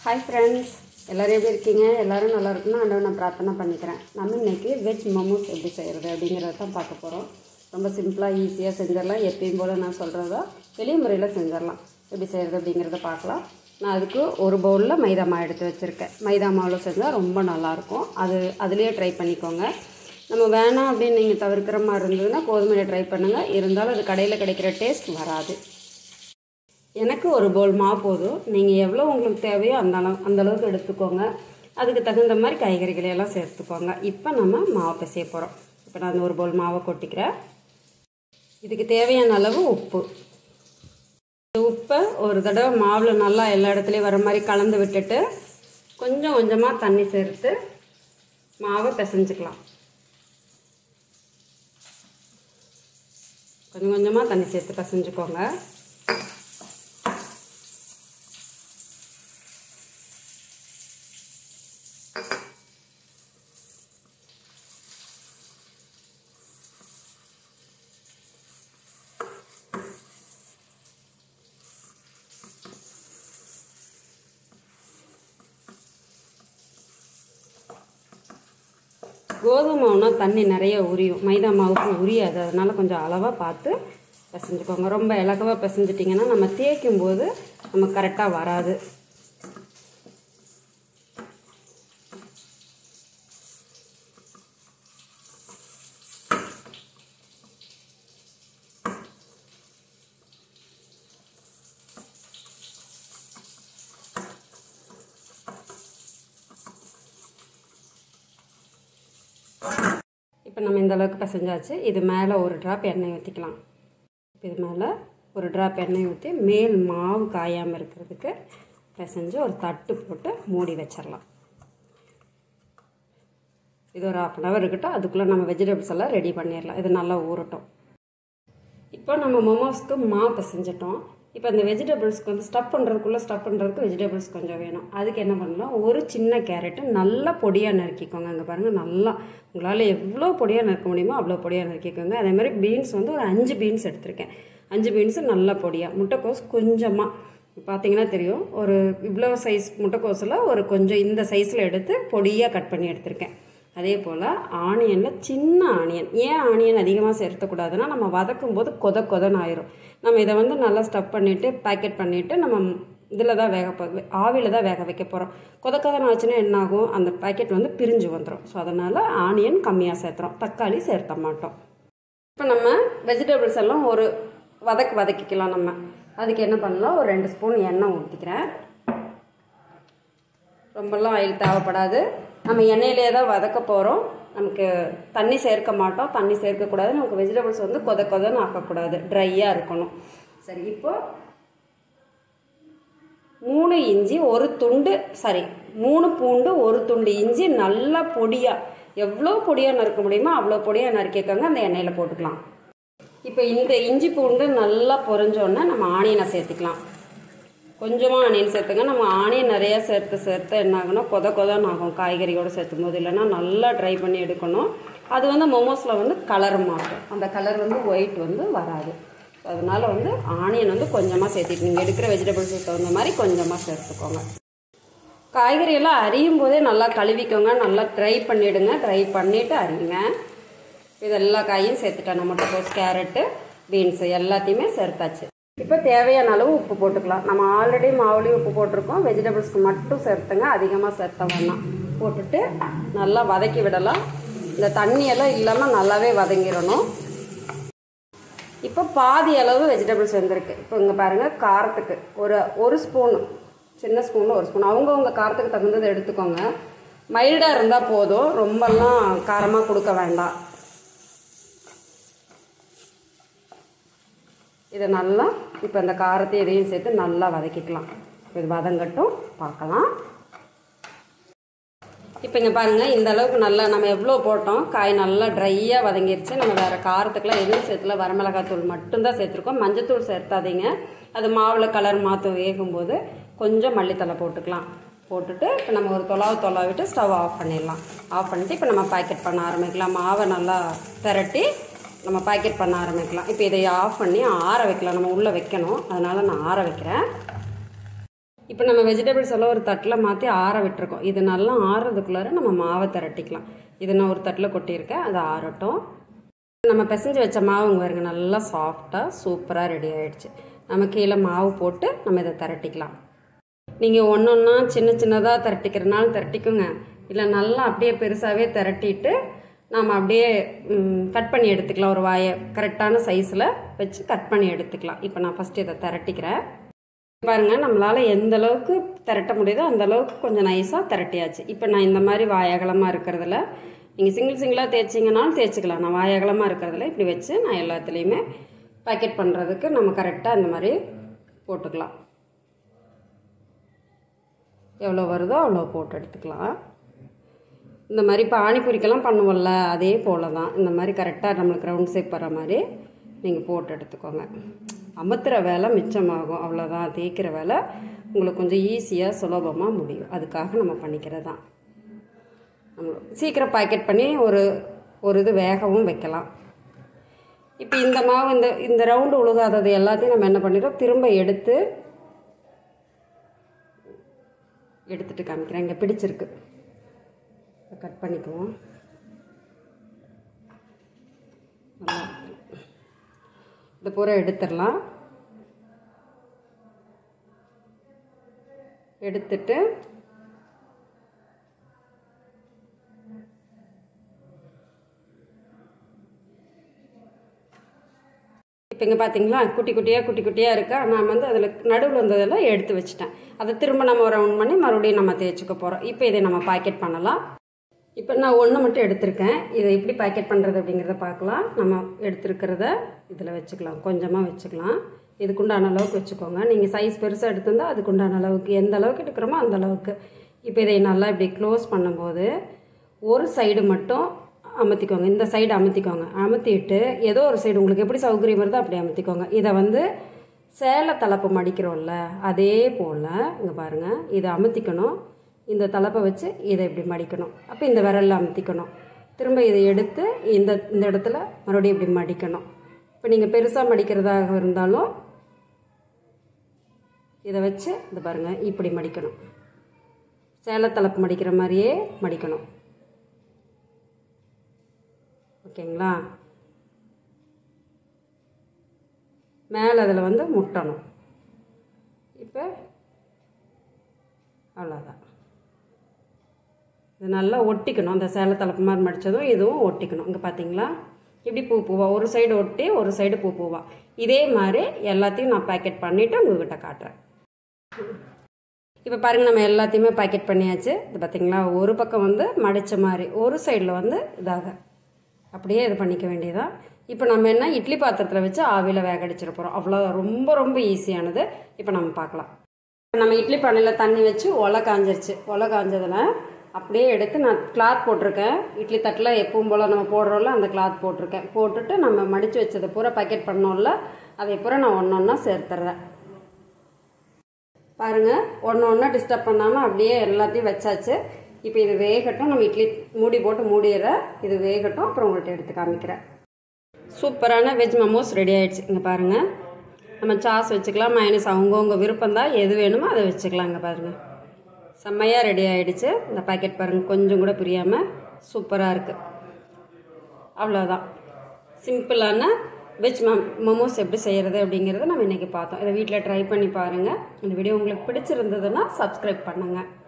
hi friends எல்லோரும் எப்படி இருக்கீங்க எல்லோரும் நல்லா இருக்கணும் ஆண்டவன் நான் பிரார்த்தனை பண்ணிக்கிறேன் நம்ம இன்னைக்கு வெஜ் மோமோஸ் எப்படி செய்கிறது அப்படிங்கிறத தான் பார்க்க போகிறோம் ரொம்ப சிம்பிளாக ஈஸியாக செஞ்சிடலாம் எப்பயும் போல் நான் சொல்கிறதா எளிய முறையில் செஞ்சிடலாம் எப்படி செய்கிறது அப்படிங்கிறத பார்க்கலாம் நான் அதுக்கு ஒரு பவுலில் மைதா மாவு எடுத்து வச்சுருக்கேன் மைதா மாவில் செஞ்சால் ரொம்ப நல்லாயிருக்கும் அது அதுலேயே ட்ரை பண்ணிக்கோங்க நம்ம வேணாம் அப்படின்னு நீங்கள் தவிர்க்கிற மாதிரி இருந்ததுன்னா கோதுமையை ட்ரை பண்ணுங்கள் இருந்தாலும் அது கடையில் கிடைக்கிற டேஸ்ட் வராது எனக்கு ஒரு பவுல் மாவு போதும் நீங்கள் எவ்வளோ உங்களுக்கு தேவையோ அந்த அளவு அந்த அளவுக்கு எடுத்துக்கோங்க அதுக்கு தகுந்த மாதிரி காய்கறிகளை எல்லாம் சேர்த்துக்கோங்க இப்போ நம்ம மாவை பிசைய போகிறோம் இப்போ நான் அந்த ஒரு பவுல் மாவை கொட்டிக்கிறேன் இதுக்கு தேவையான அளவு உப்பு இந்த உப்பை ஒரு தடவை மாவில் நல்லா எல்லா இடத்துலையும் வர மாதிரி கலந்து விட்டுட்டு கொஞ்சம் கொஞ்சமாக தண்ணி சேர்த்து மாவை பிசைஞ்சுக்கலாம் கொஞ்சம் கொஞ்சமாக தண்ணி சேர்த்து பிசைஞ்சுக்கோங்க கோதுமை மாவுனா தண்ணி நிறைய உரியும் மைதா மாவுக்கு உரியாது அதனால் கொஞ்சம் அளவாக பார்த்து பிசைஞ்சுக்கோங்க ரொம்ப இலகவாக பிசைஞ்சிட்டிங்கன்னா நம்ம தேய்க்கும் போது நம்ம கரெக்டாக வராது இப்போ நம்ம இந்த அளவுக்கு பிசைஞ்சாச்சு இது மேலே ஒரு ட்ராப் எண்ணெய் ஊற்றிக்கலாம் இது மேலே ஒரு ட்ராப் எண்ணெய் ஊற்றி மேல் மாவு காயாமல் இருக்கிறதுக்கு பிசைஞ்சு ஒரு தட்டு போட்டு மூடி வச்சிடலாம் இது ஒரு ஹாஃப் அன் ஹவர் இருக்கட்டும் அதுக்குள்ளே நம்ம வெஜிடபிள்ஸ் எல்லாம் ரெடி பண்ணிடலாம் இது நல்லா ஊறட்டும் இப்போ நம்ம மொமோஸ்க்கு மாவு பிசைஞ்சிட்டோம் இப்போ இந்த வெஜிடபிள்ஸ்க்கு வந்து ஸ்டப் பண்ணுறதுக்குள்ளே ஸ்டப் பண்ணுறதுக்கு வெஜிடபிள்ஸ் கொஞ்சம் வேணும் அதுக்கு என்ன பண்ணலாம் ஒரு சின்ன கேரட்டு நல்லா பொடியாக நறுக்கிக்கோங்க அங்கே பாருங்கள் நல்லா உங்களால் எவ்வளோ பொடியாக நறுக்க முடியுமோ அவ்வளோ பொடியாக நறுக்கிக்கோங்க அதே மாதிரி பீன்ஸ் வந்து ஒரு அஞ்சு பீன்ஸ் எடுத்திருக்கேன் அஞ்சு பீன்ஸு நல்லா பொடியாக முட்டைக்கோஸ் கொஞ்சமாக பார்த்தீங்கன்னா தெரியும் ஒரு இவ்வளோ சைஸ் முட்டைக்கோஸில் ஒரு கொஞ்சம் இந்த சைஸில் எடுத்து பொடியாக கட் பண்ணி எடுத்திருக்கேன் அதே போல் ஆனியனில் சின்ன ஆனியன் ஏன் ஆனியன் அதிகமாக சேர்த்தக்கூடாதுன்னா நம்ம வதக்கும் போது கொத கொதன்னு ஆயிரும் நம்ம இதை வந்து நல்லா ஸ்டப் பண்ணிவிட்டு பேக்கெட் பண்ணிவிட்டு நம்ம இதில் தான் வேக போ ஆவியில் தான் வேக வைக்க போகிறோம் கொத கொதன்னு ஆச்சுன்னா என்ன ஆகும் அந்த பேக்கெட் வந்து பிரிஞ்சு வந்துடும் ஸோ அதனால் ஆனியன் கம்மியாக சேர்த்துறோம் தக்காளி சேர்த்த மாட்டோம் இப்போ நம்ம வெஜிடபிள்ஸ் எல்லாம் ஒரு வதக்கு வதக்கிக்கலாம் நம்ம அதுக்கு என்ன பண்ணலாம் ஒரு ரெண்டு ஸ்பூன் எண்ணெய் ஊற்றிக்கிறேன் ரொம்பலாம் ஆயில் தேவைப்படாது நம்ம எண்ணெயிலே தான் வதக்க போகிறோம் நமக்கு தண்ணி சேர்க்க மாட்டோம் தண்ணி சேர்க்கக்கூடாது நமக்கு வெஜிடபிள்ஸ் வந்து கொத கொதன்னு ஆக்கக்கூடாது ட்ரையாக இருக்கணும் சரி இப்போ மூணு இஞ்சி ஒரு துண்டு சாரி மூணு பூண்டு ஒரு துண்டு இஞ்சி நல்லா பொடியாக எவ்வளோ பொடியாக நறுக்க முடியுமோ அவ்வளோ பொடியாக நறுக்கிக்கோங்க அந்த எண்ணெயில் போட்டுக்கலாம் இப்போ இந்த இஞ்சி பூண்டு நல்லா பொரிஞ்சோடனே நம்ம ஆனியனை சேர்த்துக்கலாம் கொஞ்சமாக ஆனியன் சேர்த்துங்க நம்ம ஆனியன் நிறையா சேர்த்து சேர்த்து என்ன ஆகுனா கொத கொதன்னு ஆகும் காய்கறியோடு சேர்த்தும் போது இல்லைன்னா நல்லா ட்ரை பண்ணி எடுக்கணும் அது வந்து மொமோஸில் வந்து கலர் மாட்டும் அந்த கலர் வந்து ஒயிட் வந்து வராது அதனால வந்து ஆனியன் வந்து கொஞ்சமாக சேர்த்திட்டு நீங்கள் எடுக்கிற வெஜிடபிள்ஸுக்கு தகுந்த மாதிரி கொஞ்சமாக சேர்த்துக்கோங்க காய்கறியெல்லாம் அரியும் போதே நல்லா கழுவிக்கோங்க நல்லா ட்ரை பண்ணிவிடுங்க ட்ரை பண்ணிவிட்டு அரியுங்க இது எல்லா காயும் சேர்த்துட்டேன் நம்ம முட்டைக்கோஸ் கேரட்டு பீன்ஸு எல்லாத்தையுமே சேர்த்தாச்சு இப்போ தேவையான அளவு உப்பு போட்டுக்கலாம் நம்ம ஆல்ரெடி மாவுலேயும் உப்பு போட்டிருக்கோம் வெஜிடபிள்ஸ்க்கு மட்டும் சேர்த்துங்க அதிகமாக சேர்த்த வேணாம் போட்டுட்டு நல்லா வதக்கி விடலாம் இந்த தண்ணியெல்லாம் இல்லாமல் நல்லாவே வதங்கிடணும் இப்போ பாதி அளவு வெஜிடபிள்ஸ் வந்திருக்கு இப்போ இங்கே பாருங்கள் காரத்துக்கு ஒரு ஒரு ஸ்பூன் சின்ன ஸ்பூனில் ஒரு ஸ்பூன் அவங்கவுங்க காரத்துக்கு தகுந்ததை எடுத்துக்கோங்க மைல்டாக இருந்தால் போதும் ரொம்பலாம் காரமாக கொடுக்க வேண்டாம் இதை நல்லா இப்போ இந்த காரத்தை இதையும் சேர்த்து நல்லா வதக்கிக்கலாம் இது வதங்கட்டும் பார்க்கலாம் இப்போ இங்கே பாருங்கள் இந்த அளவுக்கு நல்லா நம்ம எவ்வளோ போட்டோம் காய் நல்லா ட்ரையாக வதங்கிருச்சு நம்ம வேறு காரத்துக்குலாம் எதுவும் சேர்த்துல வரமிளகாத்தூள் மட்டும்தான் சேர்த்துருக்கோம் மஞ்சத்தூள் சேர்த்தாதீங்க அது மாவில் கலர் மாற்ற வேகும்போது கொஞ்சம் மல்லித்தலை போட்டுக்கலாம் போட்டுட்டு இப்போ நம்ம ஒரு தொலாவு தொலாவிட்டு ஸ்டவ் ஆஃப் பண்ணிடலாம் ஆஃப் பண்ணிட்டு இப்போ நம்ம பேக்கெட் பண்ண ஆரம்பிக்கலாம் மாவை நல்லா திரட்டி நம்ம பாக்கெட் பண்ண ஆரம்பிக்கலாம் இப்போ இதை ஆஃப் பண்ணி ஆற வைக்கலாம் நம்ம உள்ளே வைக்கணும் அதனால் நான் ஆற வைக்கிறேன் இப்போ நம்ம வெஜிடபிள்ஸ் எல்லாம் ஒரு தட்டில் மாற்றி ஆற விட்டுருக்கோம் இது நல்லா ஆறுறதுக்குள்ளார நம்ம மாவை திரட்டிக்கலாம் இது நான் ஒரு தட்டில் கொட்டியிருக்கேன் அது ஆறட்டும் நம்ம பிசைஞ்சு வச்ச மாவுங்க பாருங்க நல்லா சாஃப்டாக சூப்பராக ரெடி ஆயிடுச்சு நம்ம கீழே மாவு போட்டு நம்ம இதை திரட்டிக்கலாம் நீங்கள் ஒன்று ஒன்றா சின்ன சின்னதாக திரட்டிக்கிறனாலும் திரட்டிக்குங்க இல்லை நல்லா அப்படியே பெருசாகவே திரட்டிட்டு நாம் அப்படியே கட் பண்ணி எடுத்துக்கலாம் ஒரு வாயை கரெக்டான சைஸில் வச்சு கட் பண்ணி எடுத்துக்கலாம் இப்போ நான் ஃபஸ்ட்டு இதை திரட்டிக்கிறேன் பாருங்கள் நம்மளால் எந்த அளவுக்கு திரட்ட முடியுதோ அந்த அளவுக்கு கொஞ்சம் நைஸாக திரட்டியாச்சு இப்போ நான் இந்த மாதிரி வாயகலமாக இருக்கிறதுல நீங்கள் சிங்கிள் சிங்கிளாக தேய்ச்சிங்கனாலும் தேய்ச்சிக்கலாம் நான் வாயகலமாக இருக்கிறதுல இப்படி வச்சு நான் எல்லாத்துலேயுமே பேக்கெட் பண்ணுறதுக்கு நம்ம கரெக்டாக இந்த மாதிரி போட்டுக்கலாம் எவ்வளோ வருதோ அவ்வளோ போட்டு எடுத்துக்கலாம் இந்த மாதிரி பானிபூரிக்கெல்லாம் பண்ணுவோம்ல அதே போல தான் இந்த மாதிரி கரெக்டாக நம்மளுக்கு ரவுண்ட் ஷேப் வர மாதிரி நீங்கள் போட்டு எடுத்துக்கோங்க அமுத்துற வேலை மிச்சமாகும் அவ்வளோதான் தேய்க்கிற வேலை உங்களுக்கு கொஞ்சம் ஈஸியாக சுலபமாக முடியும் அதுக்காக நம்ம பண்ணிக்கிறது தான் நம்ம சீக்கிரம் பாக்கெட் பண்ணி ஒரு ஒரு இது வேகவும் வைக்கலாம் இப்போ இந்த மாவு இந்த இந்த ரவுண்டு உழுகாதது எல்லாத்தையும் நம்ம என்ன பண்ணிடுறோம் திரும்ப எடுத்து எடுத்துட்டு காமிக்கிறேன் இங்கே பிடிச்சிருக்கு கட் பண்ணிக்குவோம் நல்லா இது பூரா எடுத்துடலாம் எடுத்துட்டு இப்போ இங்கே பார்த்தீங்களா குட்டி குட்டியாக குட்டி குட்டியாக இருக்கா நான் வந்து அதில் நடுவில் வந்ததெல்லாம் எடுத்து வச்சுட்டேன் அதை திரும்ப நம்ம ரவுண்ட் பண்ணி மறுபடியும் நம்ம தேய்ச்சிக்க போகிறோம் இப்போ இதை நம்ம பாக்கெட் பண்ணலாம் இப்போ நான் ஒன்று மட்டும் எடுத்திருக்கேன் இதை எப்படி பாக்கெட் பண்ணுறது அப்படிங்கிறத பார்க்கலாம் நம்ம எடுத்துருக்கிறத இதில் வச்சுக்கலாம் கொஞ்சமாக வச்சுக்கலாம் இதுக்குண்டான அளவுக்கு வச்சுக்கோங்க நீங்கள் சைஸ் பெருசாக எடுத்திருந்தால் அதுக்குண்டான அளவுக்கு எந்த அளவுக்கு எடுக்கிறோமோ அந்த அளவுக்கு இப்போ இதை நல்லா இப்படி க்ளோஸ் பண்ணும்போது ஒரு சைடு மட்டும் அமுத்திக்கோங்க இந்த சைடு அமுத்திக்கோங்க அமுத்திட்டு ஏதோ ஒரு சைடு உங்களுக்கு எப்படி சௌகரியம் வருதோ அப்படி அமுத்திக்கோங்க இதை வந்து சேலை தலைப்பு மடிக்கிறோம்ல அதே போல் இங்கே பாருங்கள் இதை அமுத்திக்கணும் இந்த தலைப்பை வச்சு இதை இப்படி மடிக்கணும் அப்போ இந்த விரலில் அமுத்திக்கணும் திரும்ப இதை எடுத்து இந்த இந்த இடத்துல மறுபடியும் இப்படி மடிக்கணும் இப்போ நீங்கள் பெருசாக மடிக்கிறதாக இருந்தாலும் இதை வச்சு இந்த பாருங்கள் இப்படி மடிக்கணும் சேலை தலைப்பு மடிக்கிற மாதிரியே மடிக்கணும் ஓகேங்களா மேலே அதில் வந்து முட்டணும் இப்போ அவ்வளோதான் இது நல்லா ஒட்டிக்கணும் அந்த சேலை தலைப்பு மாதிரி மடித்ததும் இதுவும் ஒட்டிக்கணும் இங்கே பார்த்தீங்களா இப்படி பூ பூவா ஒரு சைடு ஒட்டி ஒரு சைடு பூ பூவா இதே மாதிரி எல்லாத்தையும் நான் பேக்கெட் பண்ணிவிட்டு உங்ககிட்ட காட்டுறேன் இப்போ பாருங்கள் நம்ம எல்லாத்தையுமே பேக்கெட் பண்ணியாச்சு இது பார்த்தீங்களா ஒரு பக்கம் வந்து மடித்த மாதிரி ஒரு சைடில் வந்து இதாக அப்படியே இது பண்ணிக்க வேண்டியதான் இப்போ நம்ம என்ன இட்லி பாத்திரத்தில் வச்சு ஆவியில் வேக அடிச்சிட போகிறோம் அவ்வளோ ரொம்ப ரொம்ப ஈஸியானது இப்போ நம்ம பார்க்கலாம் நம்ம இட்லி பானையில் தண்ணி வச்சு ஒலை காஞ்சிருச்சு ஒலை காஞ்சதில் அப்படியே எடுத்து நான் கிளாத் போட்டிருக்கேன் இட்லி தட்டில் எப்பவும் போல் நம்ம போடுறோம்ல அந்த கிளாத் போட்டிருக்கேன் போட்டுட்டு நம்ம மடித்து வச்சதை பூரா பேக்கெட் பண்ணோம்ல அதை பூரா நான் ஒன்று ஒன்றா சேர்த்துறேன் பாருங்கள் ஒன்று ஒன்றா டிஸ்டர்ப் பண்ணாமல் அப்படியே எல்லாத்தையும் வச்சாச்சு இப்போ இது வேகட்டும் நம்ம இட்லி மூடி போட்டு மூடிடுறேன் இது வேகட்டும் அப்புறம் உங்கள்கிட்ட எடுத்து காமிக்கிறேன் சூப்பரான வெஜ் மமோஸ் ரெடி ஆயிடுச்சு இங்கே பாருங்கள் நம்ம சாஸ் வச்சுக்கலாம் மைனஸ் அவங்கவுங்க விருப்பம் தான் எது வேணுமோ அதை வச்சுக்கலாம் இங்கே பாருங்கள் செம்மையாக ரெடி ஆகிடுச்சு இந்த பாக்கெட் பாருங்கள் கொஞ்சம் கூட பிரியாமல் சூப்பராக இருக்குது அவ்வளோதான் சிம்பிளான வெஜ் மம் மோமோஸ் எப்படி செய்கிறது அப்படிங்கிறத நம்ம இன்றைக்கி பார்த்தோம் இதை வீட்டில் ட்ரை பண்ணி பாருங்கள் இந்த வீடியோ உங்களுக்கு பிடிச்சிருந்ததுன்னா சப்ஸ்கிரைப் பண்ணுங்கள்